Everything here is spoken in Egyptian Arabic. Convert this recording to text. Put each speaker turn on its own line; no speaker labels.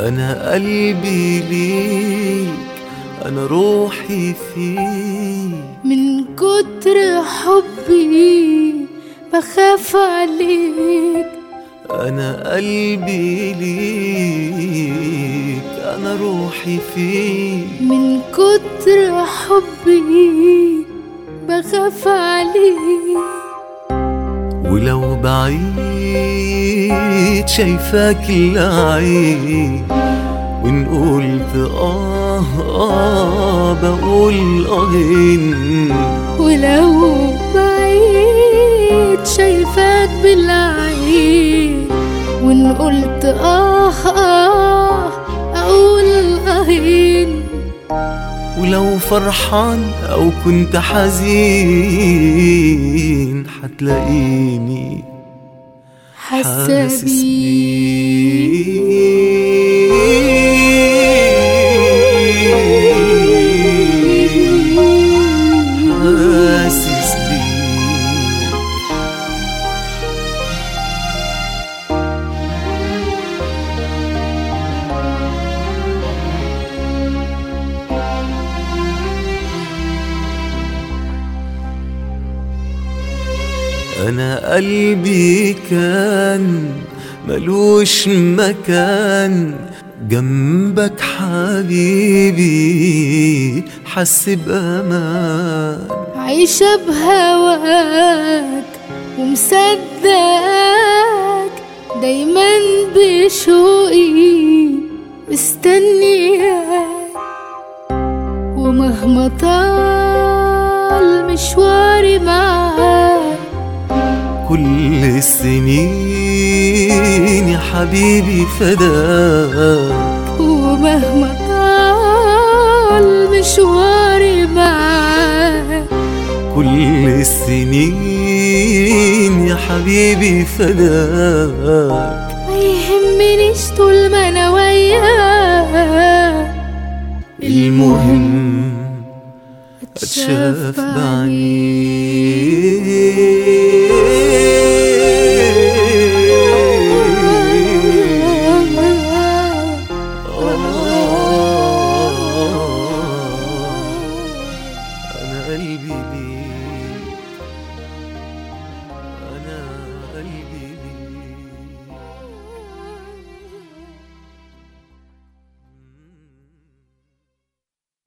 أنا قلبي ليك أنا روحي فيك
من كتر حبي بخاف عليك
أنا قلبي ليك أنا روحي فيك
من كتر حبي بخاف عليك
ولو بعيد شايفاك العين وإن قلت آه آه بقول آهين
ولو بعيد شايفاك بالعين وان قلت آه آه أقول آهين
ولو فرحان أو كنت حزين حتلاقيني
حاسة
حاسس بيك حاسس بيك أنا قلبي كان ملوش مكان جنبك حبيبي حس بأمان
عايشة بهواك ومصدقك دايما بشوقي مستنياك ومهما طال مشواري معاك
كل السنين يا حبيبي فداك
ومهما طال مشواري معاك
كل السنين يا حبيبي فداك
ما يهمنيش طول ما انا وياك
المهم اتشاف بعينيك